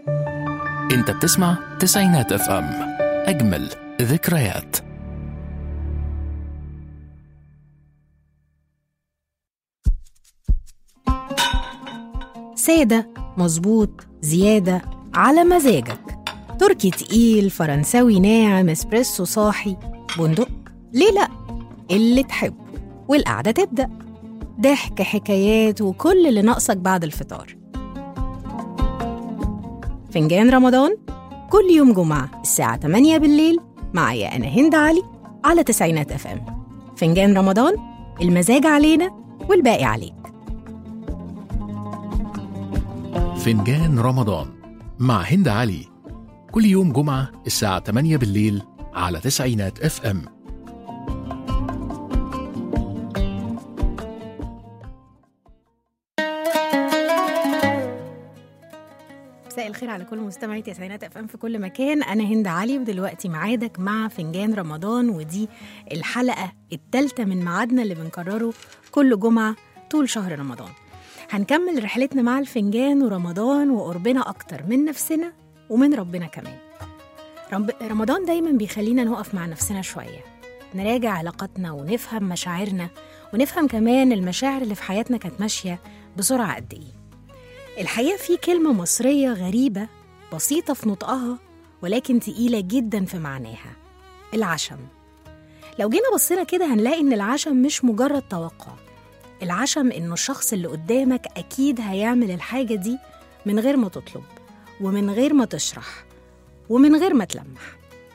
انت بتسمع تسعينات اف ام اجمل ذكريات سادة مظبوط زيادة على مزاجك تركي تقيل فرنساوي ناعم اسبريسو صاحي بندق ليه لأ اللي تحبه والقعدة تبدأ ضحك حكايات وكل اللي ناقصك بعد الفطار فنجان رمضان كل يوم جمعة الساعة 8 بالليل معايا أنا هند علي على تسعينات اف ام فنجان رمضان المزاج علينا والباقي عليك فنجان رمضان مع هند علي كل يوم جمعة الساعة 8 بالليل على تسعينات اف ام مساء الخير على كل مستمعي تسعينات اف ام في كل مكان انا هند علي ودلوقتي ميعادك مع فنجان رمضان ودي الحلقه الثالثه من ميعادنا اللي بنكرره كل جمعه طول شهر رمضان هنكمل رحلتنا مع الفنجان ورمضان وقربنا اكتر من نفسنا ومن ربنا كمان رب... رمضان دايما بيخلينا نقف مع نفسنا شويه نراجع علاقاتنا ونفهم مشاعرنا ونفهم كمان المشاعر اللي في حياتنا كانت ماشيه بسرعه قد ايه الحقيقة في كلمة مصرية غريبة بسيطة في نطقها ولكن تقيلة جدا في معناها العشم لو جينا بصينا كده هنلاقي إن العشم مش مجرد توقع العشم إنه الشخص اللي قدامك أكيد هيعمل الحاجة دي من غير ما تطلب ومن غير ما تشرح ومن غير ما تلمح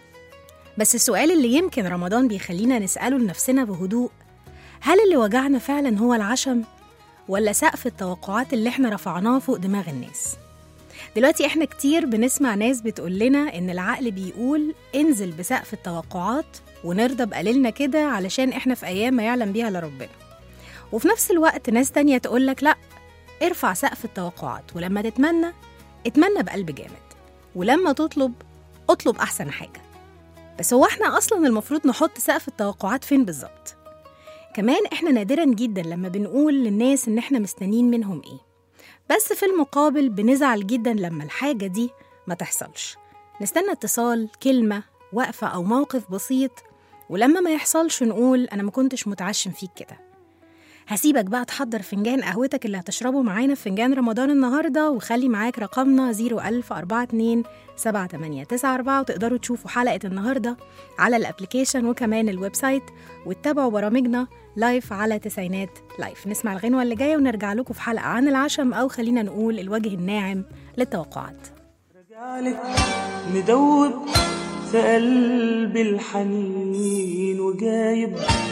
بس السؤال اللي يمكن رمضان بيخلينا نسأله لنفسنا بهدوء هل اللي وجعنا فعلا هو العشم ولا سقف التوقعات اللي احنا رفعناه فوق دماغ الناس دلوقتي احنا كتير بنسمع ناس بتقول لنا ان العقل بيقول انزل بسقف التوقعات ونرضى بقليلنا كده علشان احنا في ايام ما يعلم بيها الا ربنا وفي نفس الوقت ناس تانية تقولك لا ارفع سقف التوقعات ولما تتمنى اتمنى بقلب جامد ولما تطلب اطلب احسن حاجة بس هو احنا اصلا المفروض نحط سقف التوقعات فين بالظبط كمان احنا نادرا جدا لما بنقول للناس ان احنا مستنيين منهم ايه بس في المقابل بنزعل جدا لما الحاجة دي ما تحصلش نستنى اتصال كلمة وقفة أو موقف بسيط ولما ما يحصلش نقول أنا ما كنتش متعشم فيك كده هسيبك بقى تحضر فنجان قهوتك اللي هتشربه معانا في فنجان رمضان النهاردة وخلي معاك رقمنا 01042 7894 وتقدروا تشوفوا حلقة النهاردة على الابليكيشن وكمان الويب سايت وتتابعوا برامجنا لايف على تسعينات لايف نسمع الغنوة اللي جاية ونرجع لكم في حلقة عن العشم أو خلينا نقول الوجه الناعم للتوقعات رجعلك مدوب في قلبي الحنين وجايب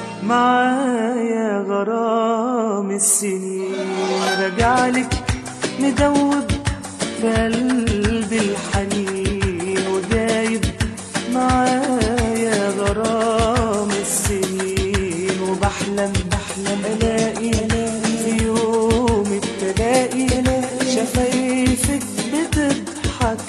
معايا غرام السنين رجعلك مدوب في قلبي الحنين وجايب معايا غرام السنين وبحلم بحلم الاقي في يوم التلاقي شفايفك بتضحك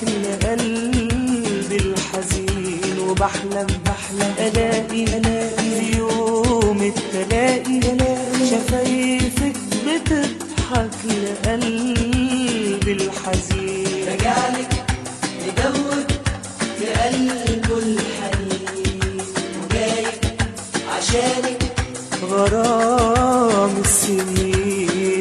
لقلبي الحزين وبحلم بحلم الاقي في يوم التلاقي شفايفك بتضحك لقلبي الحزين رجعلك مدوب في قلبه الحنين وجايب عشانك غرام السنين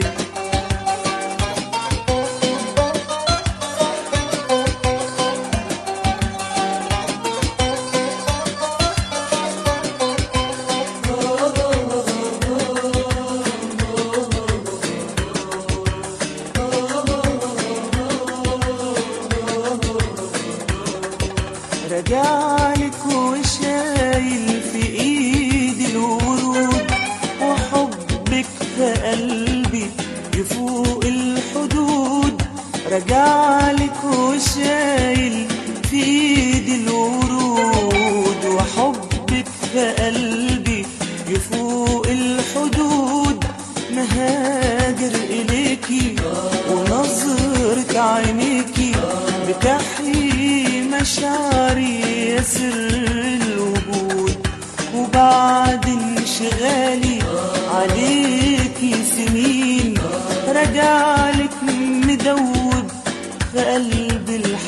رجعلك وشايل في ايدي الورود وحبك في قلبي يفوق الحدود رجعلك وشايل في ايدي الورود وحبك في قلبي يفوق الحدود مهاجر إليكي ونظرة عينيكي بتحيي مشاعري يا سر الوجود وبعد انشغالي عليكي سنين رجعلك مدوب في قلب الحنين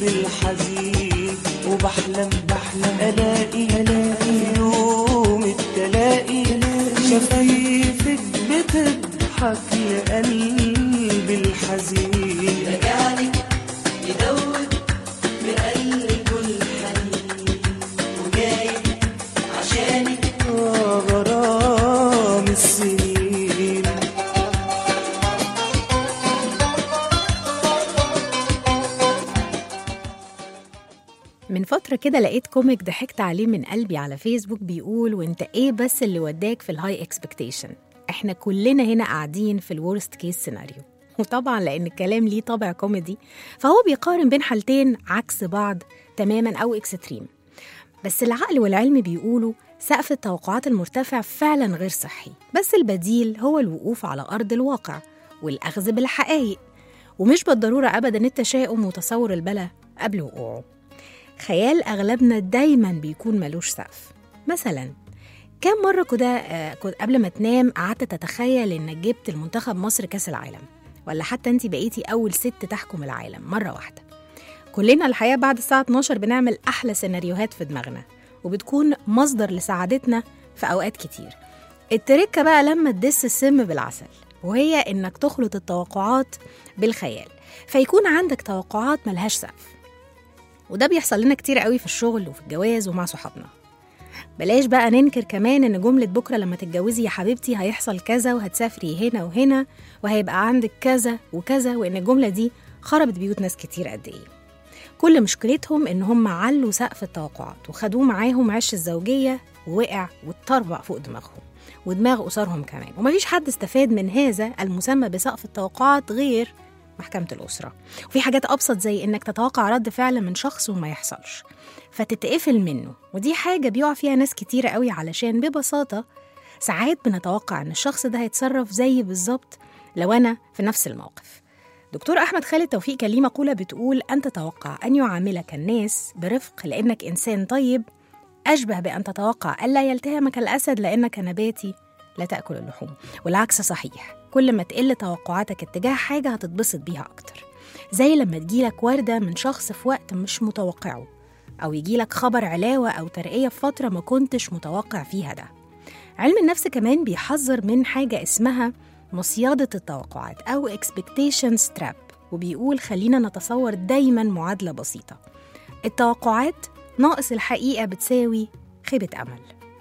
الحزين وبحلم بحلم الاقي الاقي يوم التلاقي شفايفك بتضحك لقلبي الحزين رجعلك يدوب بقلبه الحنين وجاي عشانك آه غرام السنين من فترة كده لقيت كوميك ضحكت عليه من قلبي على فيسبوك بيقول وانت ايه بس اللي وداك في الهاي اكسبكتيشن احنا كلنا هنا قاعدين في الورست كيس سيناريو وطبعا لان الكلام ليه طابع كوميدي فهو بيقارن بين حالتين عكس بعض تماما او اكستريم بس العقل والعلم بيقولوا سقف التوقعات المرتفع فعلا غير صحي بس البديل هو الوقوف على أرض الواقع والأخذ بالحقائق ومش بالضرورة أبدا التشاؤم وتصور البلا قبل وقوعه خيال أغلبنا دايما بيكون ملوش سقف مثلا كم مرة كده آه، كنت قبل ما تنام قعدت تتخيل إنك جبت المنتخب مصر كأس العالم ولا حتى أنت بقيتي أول ست تحكم العالم مرة واحدة كلنا الحقيقة بعد الساعة 12 بنعمل أحلى سيناريوهات في دماغنا وبتكون مصدر لسعادتنا في أوقات كتير التركة بقى لما تدس السم بالعسل وهي إنك تخلط التوقعات بالخيال فيكون عندك توقعات ملهاش سقف وده بيحصل لنا كتير قوي في الشغل وفي الجواز ومع صحابنا بلاش بقى ننكر كمان ان جملة بكرة لما تتجوزي يا حبيبتي هيحصل كذا وهتسافري هنا وهنا وهيبقى عندك كذا وكذا وان الجملة دي خربت بيوت ناس كتير قد ايه كل مشكلتهم ان هم علوا سقف التوقعات وخدوه معاهم عش الزوجية ووقع واتطربع فوق دماغهم ودماغ أسرهم كمان ومفيش حد استفاد من هذا المسمى بسقف التوقعات غير محكمة الأسرة وفي حاجات أبسط زي إنك تتوقع رد فعل من شخص وما يحصلش فتتقفل منه ودي حاجة بيقع فيها ناس كتيرة قوي علشان ببساطة ساعات بنتوقع إن الشخص ده هيتصرف زي بالظبط لو أنا في نفس الموقف دكتور أحمد خالد توفيق كان ليه مقولة بتقول أن تتوقع أن يعاملك الناس برفق لأنك إنسان طيب أشبه بأن تتوقع ألا يلتهمك الأسد لأنك نباتي لا تأكل اللحوم والعكس صحيح كل ما تقل توقعاتك اتجاه حاجة هتتبسط بيها أكتر زي لما تجيلك وردة من شخص في وقت مش متوقعه أو يجيلك خبر علاوة أو ترقية في فترة ما كنتش متوقع فيها ده علم النفس كمان بيحذر من حاجة اسمها مصيادة التوقعات أو expectations trap وبيقول خلينا نتصور دايما معادلة بسيطة التوقعات ناقص الحقيقة بتساوي خيبة أمل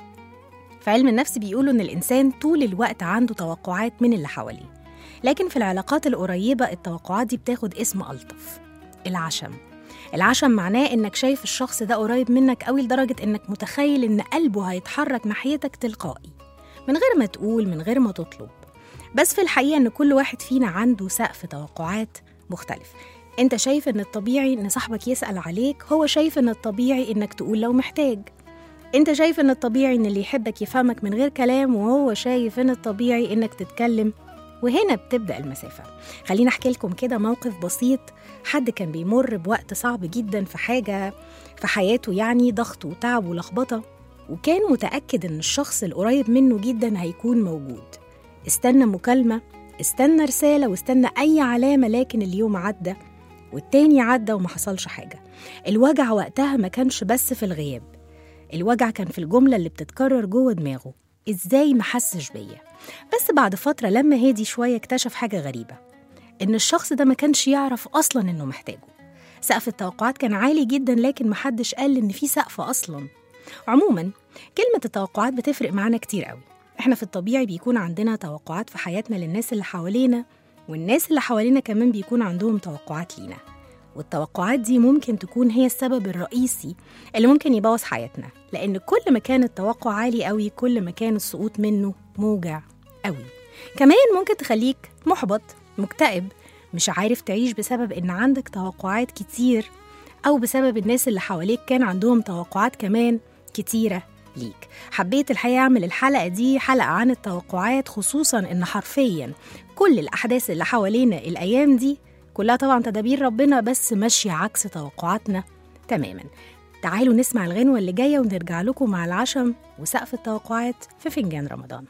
في علم النفس بيقولوا إن الإنسان طول الوقت عنده توقعات من اللي حواليه لكن في العلاقات القريبة التوقعات دي بتاخد اسم ألطف العشم العشم معناه إنك شايف الشخص ده قريب منك قوي لدرجة إنك متخيل إن قلبه هيتحرك ناحيتك تلقائي من غير ما تقول من غير ما تطلب بس في الحقيقة إن كل واحد فينا عنده سقف توقعات مختلف انت شايف ان الطبيعي ان صاحبك يسأل عليك هو شايف ان الطبيعي انك تقول لو محتاج انت شايف ان الطبيعي ان اللي يحبك يفهمك من غير كلام وهو شايف ان الطبيعي انك تتكلم وهنا بتبدأ المسافة خليني أحكي لكم كده موقف بسيط حد كان بيمر بوقت صعب جدا في حاجة في حياته يعني ضغط وتعب ولخبطة وكان متأكد إن الشخص القريب منه جدا هيكون موجود استنى مكالمة استنى رسالة واستنى أي علامة لكن اليوم عدى والتاني عدى وما حصلش حاجة الوجع وقتها ما كانش بس في الغياب الوجع كان في الجملة اللي بتتكرر جوه دماغه إزاي ما حسش بيا بس بعد فترة لما هادي شوية اكتشف حاجة غريبة إن الشخص ده ما كانش يعرف أصلا إنه محتاجه سقف التوقعات كان عالي جدا لكن محدش قال إن في سقف أصلا عموما كلمة التوقعات بتفرق معانا كتير قوي احنا في الطبيعي بيكون عندنا توقعات في حياتنا للناس اللي حوالينا والناس اللي حوالينا كمان بيكون عندهم توقعات لينا والتوقعات دي ممكن تكون هي السبب الرئيسي اللي ممكن يبوظ حياتنا لأن كل ما كان التوقع عالي قوي كل ما كان السقوط منه موجع قوي كمان ممكن تخليك محبط مكتئب مش عارف تعيش بسبب إن عندك توقعات كتير أو بسبب الناس اللي حواليك كان عندهم توقعات كمان كتيرة ليك حبيت الحقيقة أعمل الحلقة دي حلقة عن التوقعات خصوصا إن حرفيا كل الأحداث اللي حوالينا الأيام دي كلها طبعا تدابير ربنا بس ماشية عكس توقعاتنا تماما تعالوا نسمع الغنوة اللي جاية ونرجع لكم مع العشم وسقف التوقعات في فنجان رمضان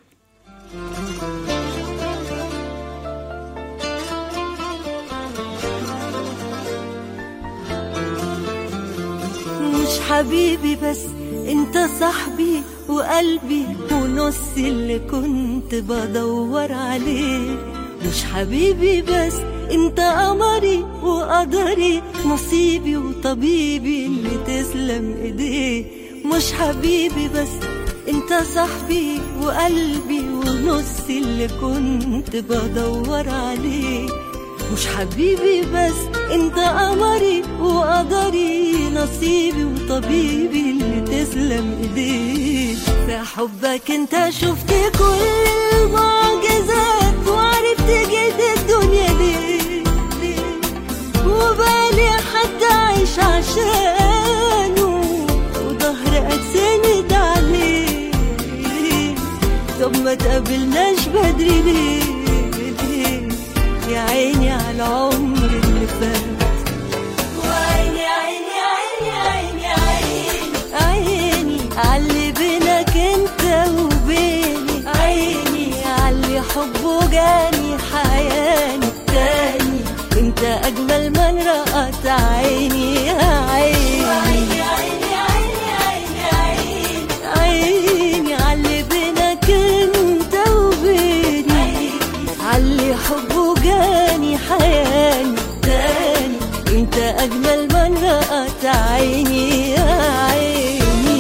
حبيبي بس انت صاحبي وقلبي ونص اللي كنت بدور عليه مش حبيبي بس انت قمري وقدري نصيبي وطبيبي اللي تسلم ايديه مش حبيبي بس انت صاحبي وقلبي ونص اللي كنت بدور عليه مش حبيبي بس انت قمري وقدري نصيبي وطبيبي اللي تسلم ايديه في حبك انت شفت كل المعجزات وعرفت جد الدنيا ليه ليه وبالي حد عايش عشانه وظهر اتسند عليه طب ما تقابلناش بدري ليه ليه يا عيني على العمر اللي فات وعيني عيني عيني عيني عيني عيني عاللي بينك انت وبيني عيني عاللي حبه جاني حياني تاني انت اجمل من رأت عيني يا عيني عيني عيني عيني عيني عيني عاللي بينك انت وبيني عاللي حبه جاني حياني تاني انت اجمل من رأت عيني يا عيني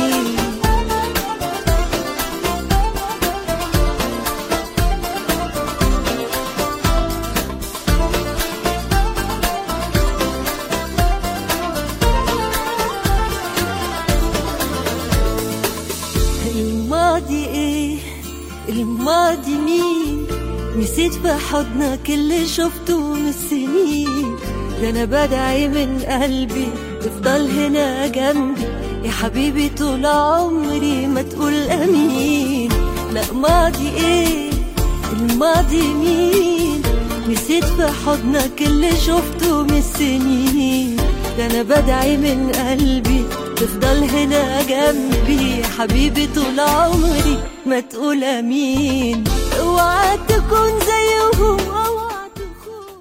الماضي ايه الماضي مين نسيت في حضنك اللي شفته من السنين ده انا بدعي من قلبي تفضل هنا جنبي يا حبيبي طول عمري ما تقول امين لا ماضي ايه الماضي مين نسيت في حضنك اللي شفته من السنين ده انا بدعي من قلبي تفضل هنا جنبي يا حبيبي طول عمري ما تقول امين اوعى تكون زيهم اوعى تكون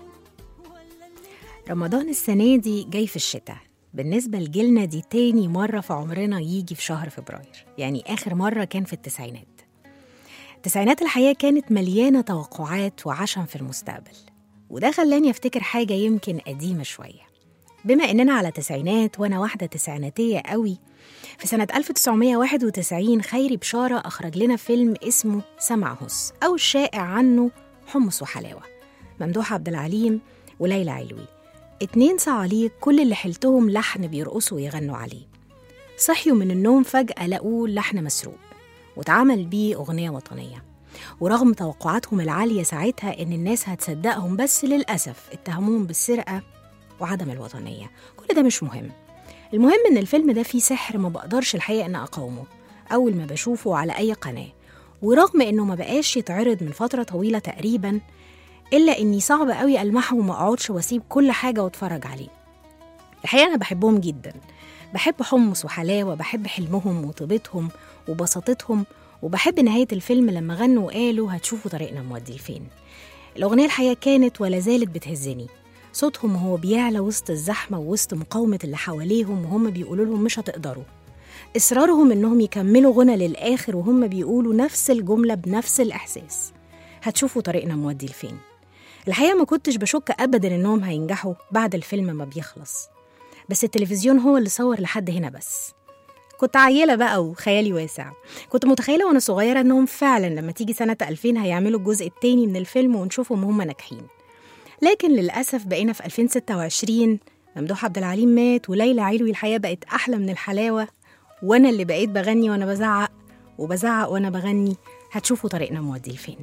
رمضان السنة دي جاي في الشتاء بالنسبة لجيلنا دي تاني مرة في عمرنا يجي في شهر فبراير يعني آخر مرة كان في التسعينات التسعينات الحياة كانت مليانة توقعات وعشم في المستقبل وده خلاني أفتكر حاجة يمكن قديمة شوية بما إننا على تسعينات وأنا واحدة تسعيناتية قوي في سنة 1991 خيري بشارة أخرج لنا فيلم اسمه سمع هس أو الشائع عنه حمص وحلاوة ممدوح عبد العليم وليلى علوي اتنين صعاليق كل اللي حلتهم لحن بيرقصوا ويغنوا عليه صحيوا من النوم فجأة لقوا اللحن مسروق واتعمل بيه أغنية وطنية ورغم توقعاتهم العالية ساعتها إن الناس هتصدقهم بس للأسف اتهموهم بالسرقة وعدم الوطنية كل ده مش مهم المهم إن الفيلم ده فيه سحر ما بقدرش الحقيقة إن أقاومه أول ما بشوفه على أي قناة ورغم إنه ما بقاش يتعرض من فترة طويلة تقريبا إلا إني صعب قوي ألمحه وما أقعدش وأسيب كل حاجة وأتفرج عليه الحقيقة أنا بحبهم جدا بحب حمص وحلاوة بحب حلمهم وطيبتهم وبساطتهم وبحب نهاية الفيلم لما غنوا وقالوا هتشوفوا طريقنا مودي لفين الأغنية الحقيقة كانت ولا زالت بتهزني صوتهم وهو بيعلى وسط الزحمة ووسط مقاومة اللي حواليهم وهم بيقولوا لهم مش هتقدروا إصرارهم إنهم يكملوا غنى للآخر وهم بيقولوا نفس الجملة بنفس الإحساس هتشوفوا طريقنا مودي لفين الحقيقة ما كنتش بشك أبدا إنهم هينجحوا بعد الفيلم ما بيخلص بس التلفزيون هو اللي صور لحد هنا بس كنت عيلة بقى وخيالي واسع كنت متخيلة وأنا صغيرة إنهم فعلا لما تيجي سنة 2000 هيعملوا الجزء التاني من الفيلم ونشوفهم هم ناجحين لكن للأسف بقينا في 2026 ممدوح عبد العليم مات وليلى علوي الحياة بقت أحلى من الحلاوة وأنا اللي بقيت بغني وأنا بزعق وبزعق وأنا بغني هتشوفوا طريقنا مودي لفين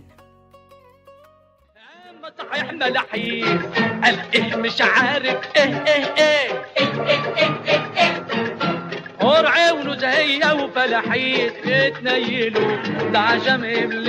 ما صحيح ملاحين قال ايه مش عارف ايه ايه ايه ايه ايه ايه ايه ايه قرعة ونزهية وفلاحين اتنيلوا ده عشم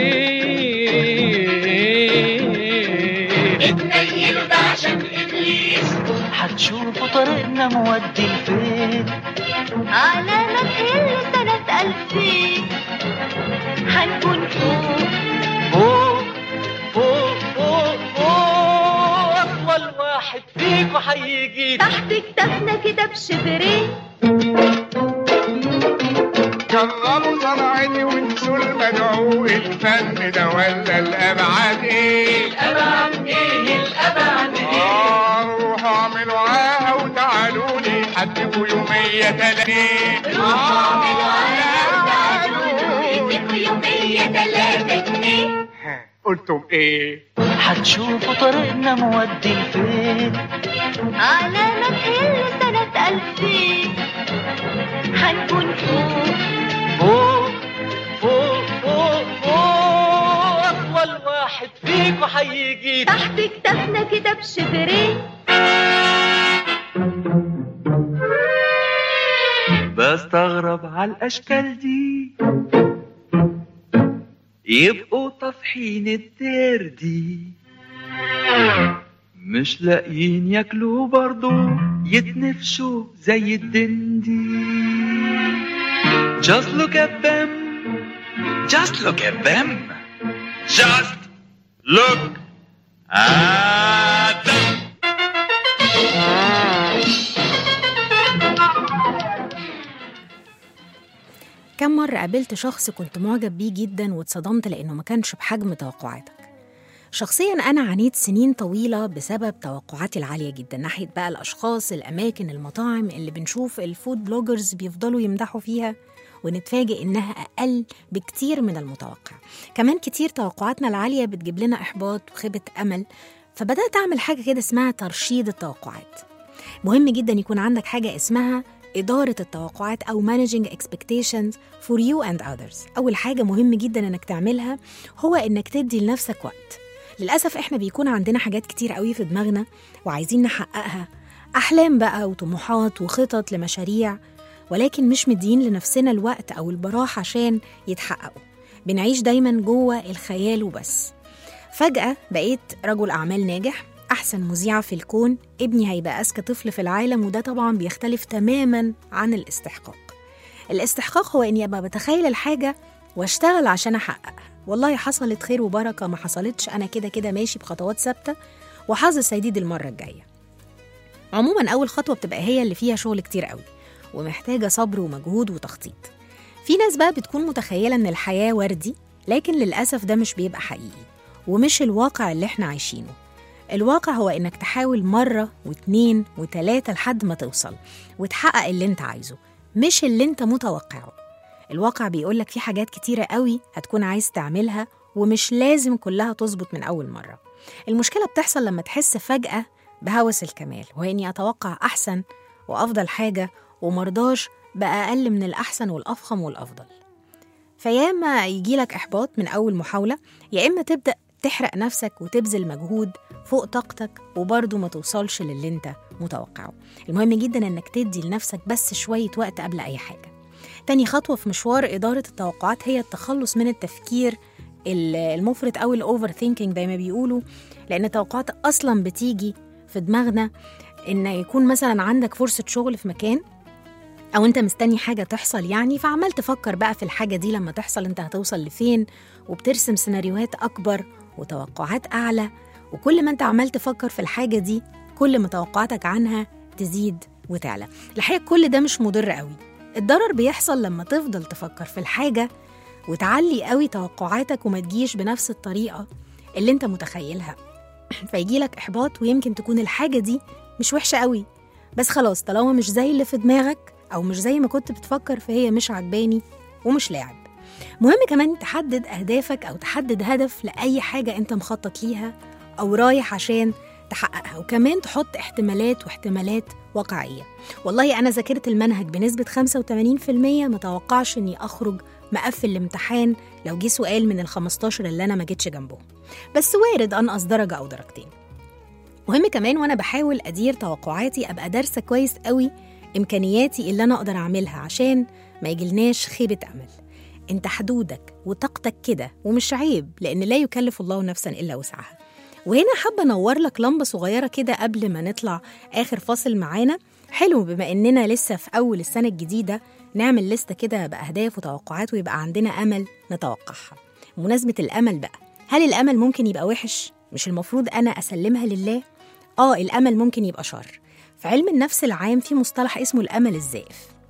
ابليس اتنيلوا ده عشان ابليس هتشوفوا طريقنا مودي لفين على ما تهل سنة ألفين هنكون فوق فوق فوق فوق فوق أطول واحد فيكوا هيجي تحت كتافنا كده بشبرين الفن ده ولا الابعاد ايه الأبعد إيه الأبعد إيه آه، روحوا اعملوا عاهه وتعالوا لي حدفوا يومية تلاتين روحوا اعملوا يديكوا يومية تلاتة جنيه ها، قلتم ايه هتشوفوا طريقنا مودي لفين على ما تحل سنة ألفين هنكون فوق فوق فوق فوق فوق أطول واحد فيكوا هيجي تحت كتافنا كده بشبرين بستغرب على الأشكال دي يبقوا طافحين الدير دي مش لاقيين ياكلوا برضو يتنفشوا زي الدندي Just look at them Just look at them Just look at them كم مرة قابلت شخص كنت معجب بيه جدا واتصدمت لأنه ما كانش بحجم توقعاتك شخصيا أنا عانيت سنين طويلة بسبب توقعاتي العالية جدا ناحية بقى الأشخاص الأماكن المطاعم اللي بنشوف الفود بلوجرز بيفضلوا يمدحوا فيها ونتفاجئ إنها أقل بكتير من المتوقع كمان كتير توقعاتنا العالية بتجيب لنا إحباط وخيبة أمل فبدأت أعمل حاجة كده اسمها ترشيد التوقعات مهم جدا يكون عندك حاجة اسمها إدارة التوقعات أو managing expectations for you and others أول حاجة مهم جدا إنك تعملها هو إنك تدي لنفسك وقت للأسف إحنا بيكون عندنا حاجات كتير قوي في دماغنا وعايزين نحققها أحلام بقى وطموحات وخطط لمشاريع ولكن مش مدين لنفسنا الوقت أو البراح عشان يتحققوا بنعيش دايما جوه الخيال وبس فجأة بقيت رجل أعمال ناجح أحسن مذيعة في الكون ابني هيبقى أذكى طفل في العالم وده طبعا بيختلف تماما عن الاستحقاق الاستحقاق هو إني أبقى بتخيل الحاجة واشتغل عشان أحققها والله حصلت خير وبركة ما حصلتش أنا كده كده ماشي بخطوات ثابتة وحظ سيديد المرة الجاية عموما أول خطوة بتبقى هي اللي فيها شغل كتير قوي ومحتاجة صبر ومجهود وتخطيط في ناس بقى بتكون متخيلة إن الحياة وردي لكن للأسف ده مش بيبقى حقيقي ومش الواقع اللي احنا عايشينه الواقع هو إنك تحاول مرة واتنين وتلاتة لحد ما توصل وتحقق اللي انت عايزه مش اللي انت متوقعه الواقع بيقولك في حاجات كتيرة قوي هتكون عايز تعملها ومش لازم كلها تظبط من أول مرة المشكلة بتحصل لما تحس فجأة بهوس الكمال وهي إني أتوقع أحسن وأفضل حاجة ومرضاش بأقل من الأحسن والأفخم والأفضل فيا إما يجيلك إحباط من أول محاولة يا إما تبدأ تحرق نفسك وتبذل مجهود فوق طاقتك وبرضه ما توصلش للي انت متوقعه المهم جدا انك تدي لنفسك بس شوية وقت قبل أي حاجة تاني خطوة في مشوار إدارة التوقعات هي التخلص من التفكير ال- المفرط أو الأوفر ثينكينج زي ما بيقولوا لأن التوقعات أصلا بتيجي في دماغنا إن يكون مثلا عندك فرصة شغل في مكان أو أنت مستني حاجة تحصل يعني فعمال تفكر بقى في الحاجة دي لما تحصل أنت هتوصل لفين وبترسم سيناريوهات أكبر وتوقعات أعلى وكل ما أنت عمال تفكر في الحاجة دي كل ما توقعاتك عنها تزيد وتعلى الحقيقة كل ده مش مضر قوي الضرر بيحصل لما تفضل تفكر في الحاجة وتعلي قوي توقعاتك وما تجيش بنفس الطريقة اللي انت متخيلها فيجيلك إحباط ويمكن تكون الحاجة دي مش وحشة قوي بس خلاص طالما مش زي اللي في دماغك أو مش زي ما كنت بتفكر فهي مش عجباني ومش لاعب مهم كمان تحدد أهدافك أو تحدد هدف لأي حاجة أنت مخطط ليها أو رايح عشان تحققها وكمان تحط احتمالات واحتمالات واقعية والله أنا ذاكرت المنهج بنسبة 85% متوقعش إني أخرج مقفل الامتحان لو جه سؤال من ال 15 اللي أنا ما جيتش جنبهم بس وارد أنقص درجة أو درجتين مهم كمان وأنا بحاول أدير توقعاتي أبقى دارسة كويس قوي إمكانياتي اللي أنا أقدر أعملها عشان ما يجيلناش خيبة أمل انت حدودك وطاقتك كده ومش عيب لان لا يكلف الله نفسا الا وسعها وهنا حابه انور لك لمبه صغيره كده قبل ما نطلع اخر فاصل معانا حلو بما اننا لسه في اول السنه الجديده نعمل لستة كده باهداف وتوقعات ويبقى عندنا امل نتوقعها بمناسبه الامل بقى هل الامل ممكن يبقى وحش مش المفروض انا اسلمها لله اه الامل ممكن يبقى شر في علم النفس العام في مصطلح اسمه الامل الزائف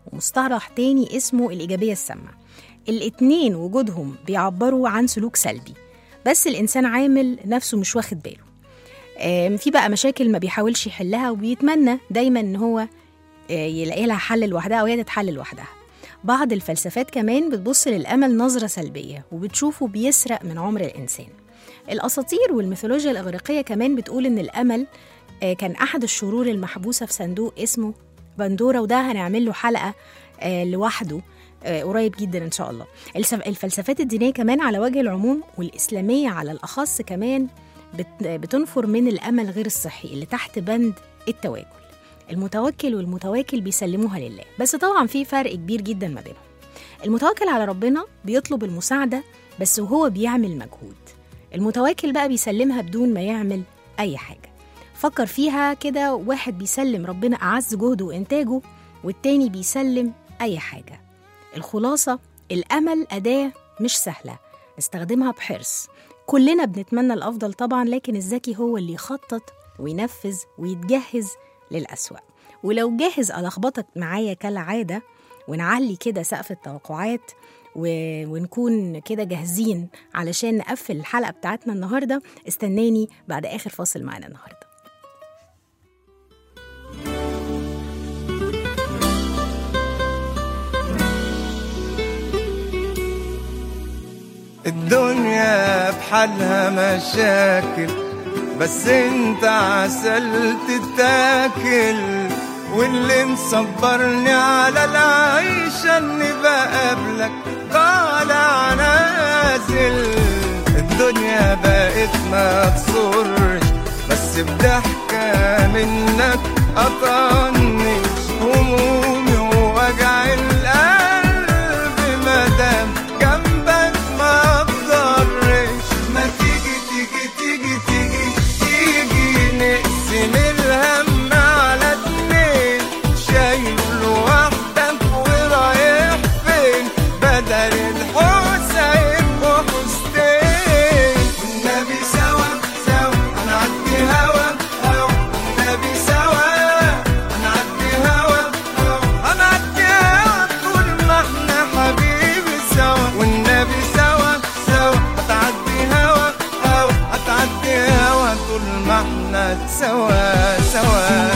ومصطلح تاني اسمه الإيجابية السامة الاتنين وجودهم بيعبروا عن سلوك سلبي بس الإنسان عامل نفسه مش واخد باله آم، في بقى مشاكل ما بيحاولش يحلها وبيتمنى دايما ان هو آه، يلاقي لها حل لوحدها او هي تتحل لوحدها بعض الفلسفات كمان بتبص للأمل نظرة سلبية وبتشوفه بيسرق من عمر الإنسان الأساطير والميثولوجيا الإغريقية كمان بتقول إن الأمل آه، كان أحد الشرور المحبوسة في صندوق اسمه بندورة وده هنعمل له حلقة آه، لوحده آه، قريب جدا إن شاء الله السف- الفلسفات الدينية كمان على وجه العموم والإسلامية على الأخص كمان بت- بتنفر من الأمل غير الصحي اللي تحت بند التواكل المتوكل والمتواكل بيسلموها لله بس طبعا في فرق كبير جدا ما بينهم المتوكل على ربنا بيطلب المساعدة بس وهو بيعمل مجهود المتواكل بقى بيسلمها بدون ما يعمل أي حاجة فكر فيها كده واحد بيسلم ربنا أعز جهده وإنتاجه والتاني بيسلم أي حاجة الخلاصة الأمل أداة مش سهلة استخدمها بحرص كلنا بنتمنى الأفضل طبعا لكن الذكي هو اللي يخطط وينفذ ويتجهز للأسوأ ولو جاهز ألخبطك معايا كالعادة ونعلي كده سقف التوقعات و... ونكون كده جاهزين علشان نقفل الحلقة بتاعتنا النهاردة استناني بعد آخر فاصل معانا النهاردة الدنيا بحالها مشاكل بس انت عسل تتاكل واللي مصبرني على العيشة اني بقابلك طالع نازل الدنيا بقت ما تصرش بس بضحكة منك أطنش همومي ووجع القلب مادام جنبك ما بضرش ما تيجي تيجي تيجي تيجي تيجي نقسم الهم على اتنين شايل لوحدك ورايح فين بدل الحسين وحسين والنبي سوا سوا هنعدي هوا هوا والنبي سوا هنعدي هوا هوا هنعدي هوا طول ما احنا حبيبي سوا والنبي سوا سوا هتعدي هوا هوا هتعدي هوا طول ما احنا سوا سوا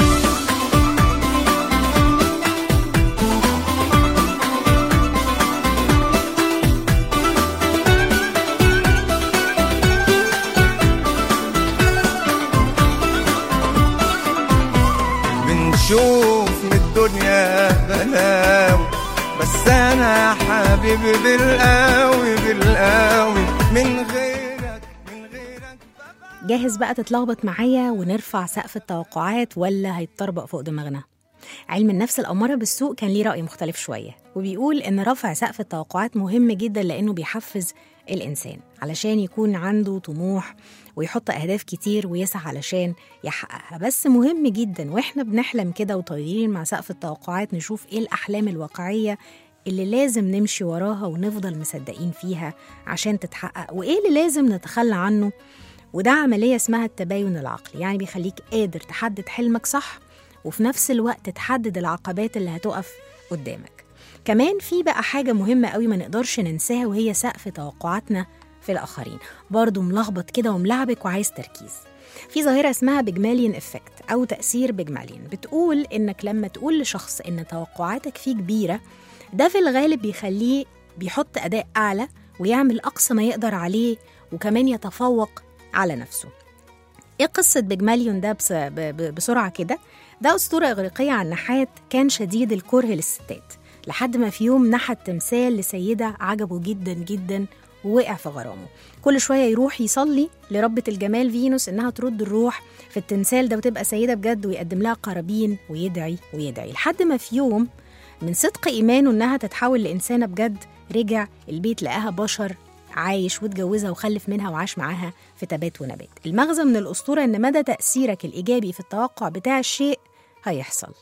بنشوف من الدنيا بلاوي بس انا يا حبيبي بالقوي بالقوي من غيرك من غيرك جاهز بقى تتلخبط معايا ونرفع سقف التوقعات ولا هيتطربق فوق دماغنا علم النفس الأمارة بالسوء كان ليه رأي مختلف شوية وبيقول إن رفع سقف التوقعات مهم جدا لأنه بيحفز الإنسان علشان يكون عنده طموح ويحط أهداف كتير ويسعى علشان يحققها بس مهم جدا وإحنا بنحلم كده وطايرين مع سقف التوقعات نشوف إيه الأحلام الواقعية اللي لازم نمشي وراها ونفضل مصدقين فيها عشان تتحقق وإيه اللي لازم نتخلى عنه وده عملية اسمها التباين العقلي يعني بيخليك قادر تحدد حلمك صح وفي نفس الوقت تحدد العقبات اللي هتقف قدامك كمان في بقى حاجة مهمة قوي ما نقدرش ننساها وهي سقف توقعاتنا في الآخرين برضه ملخبط كده وملعبك وعايز تركيز في ظاهرة اسمها بيجماليان افكت أو تأثير بيجماليان بتقول إنك لما تقول لشخص إن توقعاتك فيه كبيرة ده في الغالب بيخليه بيحط أداء أعلى ويعمل أقصى ما يقدر عليه وكمان يتفوق على نفسه ايه قصة بيجماليون ده بس ب- ب- بسرعة كده ده أسطورة إغريقية عن نحات كان شديد الكره للستات لحد ما في يوم نحت تمثال لسيدة عجبه جدا جدا ووقع في غرامه كل شوية يروح يصلي لربة الجمال فينوس إنها ترد الروح في التمثال ده وتبقى سيدة بجد ويقدم لها قرابين ويدعي ويدعي لحد ما في يوم من صدق إيمانه إنها تتحول لإنسانة بجد رجع البيت لقاها بشر عايش واتجوزها وخلف منها وعاش معاها في تبات ونبات المغزى من الأسطورة إن مدى تأثيرك الإيجابي في التوقع بتاع الشيء هيحصل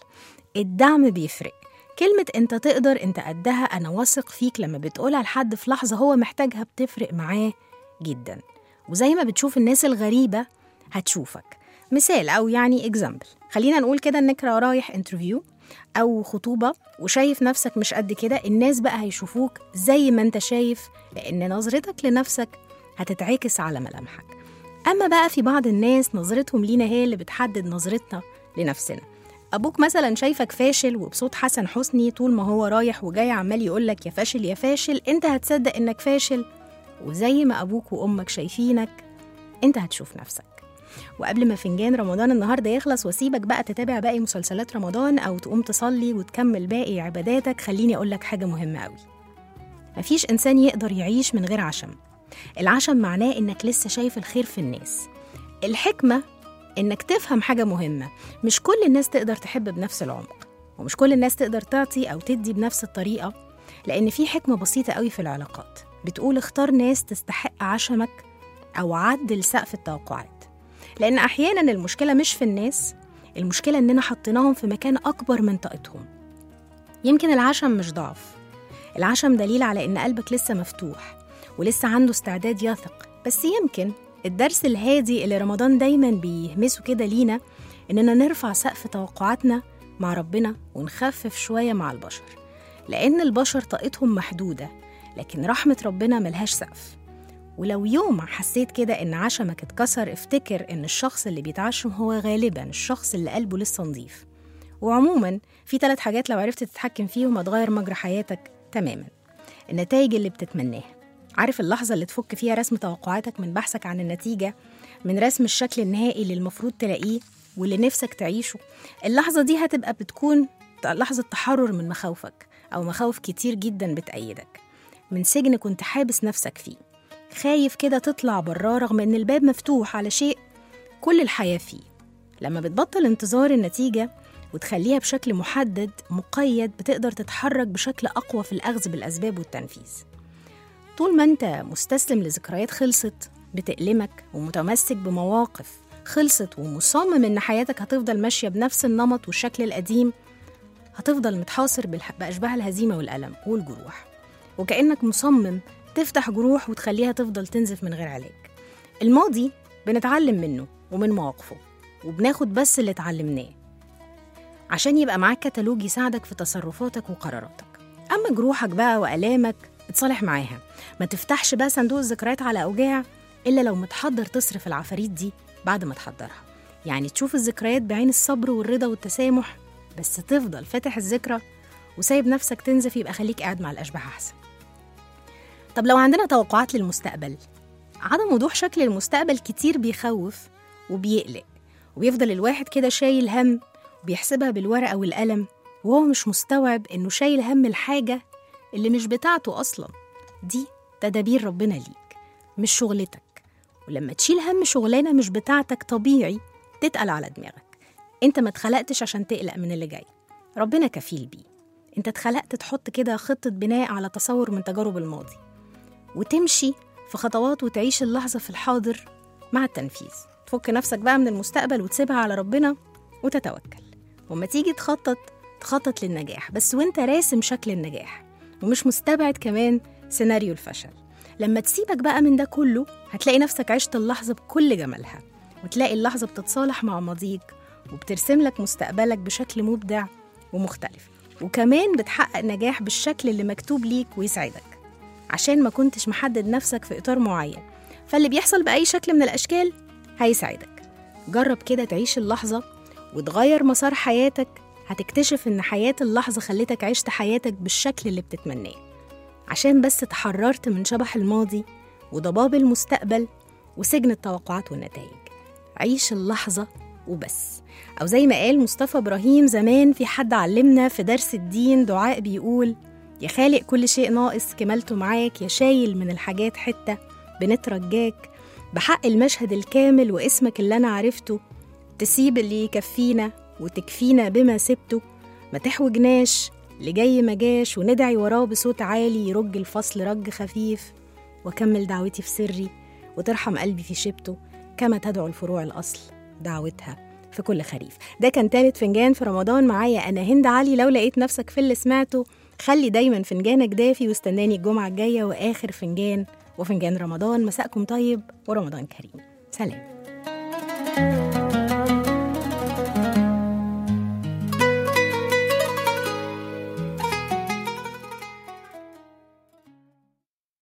الدعم بيفرق كلمة أنت تقدر أنت قدها أنا واثق فيك لما بتقولها لحد في لحظة هو محتاجها بتفرق معاه جدا وزي ما بتشوف الناس الغريبة هتشوفك مثال أو يعني اكزامبل خلينا نقول كده إنك رايح انترفيو أو خطوبة وشايف نفسك مش قد كده الناس بقى هيشوفوك زي ما انت شايف لأن نظرتك لنفسك هتتعكس على ملامحك أما بقى في بعض الناس نظرتهم لينا هي اللي بتحدد نظرتنا لنفسنا أبوك مثلا شايفك فاشل وبصوت حسن حسني طول ما هو رايح وجاي عمال يقولك يا فاشل يا فاشل انت هتصدق انك فاشل وزي ما أبوك وأمك شايفينك انت هتشوف نفسك وقبل ما فنجان رمضان النهارده يخلص واسيبك بقى تتابع باقي مسلسلات رمضان او تقوم تصلي وتكمل باقي عباداتك خليني اقول لك حاجه مهمه قوي مفيش انسان يقدر يعيش من غير عشم العشم معناه انك لسه شايف الخير في الناس الحكمه انك تفهم حاجه مهمه مش كل الناس تقدر تحب بنفس العمق ومش كل الناس تقدر تعطي او تدي بنفس الطريقه لان في حكمه بسيطه قوي في العلاقات بتقول اختار ناس تستحق عشمك او عدل سقف التوقعات لأن أحيانا المشكلة مش في الناس المشكلة إننا حطيناهم في مكان أكبر من طاقتهم يمكن العشم مش ضعف العشم دليل على إن قلبك لسه مفتوح ولسه عنده استعداد يثق بس يمكن الدرس الهادي اللي رمضان دايما بيهمسه كده لينا إننا نرفع سقف توقعاتنا مع ربنا ونخفف شوية مع البشر لأن البشر طاقتهم محدودة لكن رحمة ربنا ملهاش سقف ولو يوم حسيت كده إن عشمك اتكسر افتكر إن الشخص اللي بيتعشم هو غالبا الشخص اللي قلبه لسه نظيف وعموما في ثلاث حاجات لو عرفت تتحكم فيهم هتغير مجرى حياتك تماما النتائج اللي بتتمناها عارف اللحظة اللي تفك فيها رسم توقعاتك من بحثك عن النتيجة من رسم الشكل النهائي اللي المفروض تلاقيه واللي نفسك تعيشه اللحظة دي هتبقى بتكون لحظة تحرر من مخاوفك أو مخاوف كتير جدا بتأيدك من سجن كنت حابس نفسك فيه خايف كده تطلع براه رغم إن الباب مفتوح على شيء كل الحياة فيه لما بتبطل انتظار النتيجة وتخليها بشكل محدد مقيد بتقدر تتحرك بشكل أقوى في الأخذ بالأسباب والتنفيذ طول ما أنت مستسلم لذكريات خلصت بتألمك ومتمسك بمواقف خلصت ومصمم إن حياتك هتفضل ماشية بنفس النمط والشكل القديم هتفضل متحاصر بالح- بأشباه الهزيمة والألم والجروح وكأنك مصمم تفتح جروح وتخليها تفضل تنزف من غير علاج الماضي بنتعلم منه ومن مواقفه وبناخد بس اللي اتعلمناه عشان يبقى معاك كتالوج يساعدك في تصرفاتك وقراراتك أما جروحك بقى وآلامك اتصالح معاها ما تفتحش بقى صندوق الذكريات على أوجاع إلا لو متحضر تصرف العفاريت دي بعد ما تحضرها يعني تشوف الذكريات بعين الصبر والرضا والتسامح بس تفضل فاتح الذكرى وسايب نفسك تنزف يبقى خليك قاعد مع الأشباح أحسن طب لو عندنا توقعات للمستقبل عدم وضوح شكل المستقبل كتير بيخوف وبيقلق وبيفضل الواحد كده شايل هم وبيحسبها بالورقة والقلم وهو مش مستوعب إنه شايل هم الحاجة اللي مش بتاعته أصلا دي تدابير ربنا ليك مش شغلتك ولما تشيل هم شغلانة مش بتاعتك طبيعي تتقل على دماغك انت ما اتخلقتش عشان تقلق من اللي جاي ربنا كفيل بيه انت اتخلقت تحط كده خطة بناء على تصور من تجارب الماضي وتمشي في خطوات وتعيش اللحظة في الحاضر مع التنفيذ تفك نفسك بقى من المستقبل وتسيبها على ربنا وتتوكل وما تيجي تخطط تخطط للنجاح بس وانت راسم شكل النجاح ومش مستبعد كمان سيناريو الفشل لما تسيبك بقى من ده كله هتلاقي نفسك عشت اللحظة بكل جمالها وتلاقي اللحظة بتتصالح مع ماضيك وبترسم لك مستقبلك بشكل مبدع ومختلف وكمان بتحقق نجاح بالشكل اللي مكتوب ليك ويسعدك عشان ما كنتش محدد نفسك في إطار معين فاللي بيحصل بأي شكل من الأشكال هيساعدك جرب كده تعيش اللحظة وتغير مسار حياتك هتكتشف إن حياة اللحظة خلتك عشت حياتك بالشكل اللي بتتمناه عشان بس اتحررت من شبح الماضي وضباب المستقبل وسجن التوقعات والنتائج عيش اللحظة وبس أو زي ما قال مصطفى إبراهيم زمان في حد علمنا في درس الدين دعاء بيقول يا خالق كل شيء ناقص كملته معاك يا شايل من الحاجات حتة بنترجاك بحق المشهد الكامل واسمك اللي أنا عرفته تسيب اللي يكفينا وتكفينا بما سبته ما تحوجناش اللي جاي ما جاش وندعي وراه بصوت عالي يرج الفصل رج خفيف وأكمل دعوتي في سري وترحم قلبي في شبته كما تدعو الفروع الأصل دعوتها في كل خريف ده كان تالت فنجان في رمضان معايا أنا هند علي لو لقيت نفسك في اللي سمعته خلي دايما فنجانك دافي واستناني الجمعة الجاية وآخر فنجان وفنجان رمضان مساءكم طيب ورمضان كريم سلام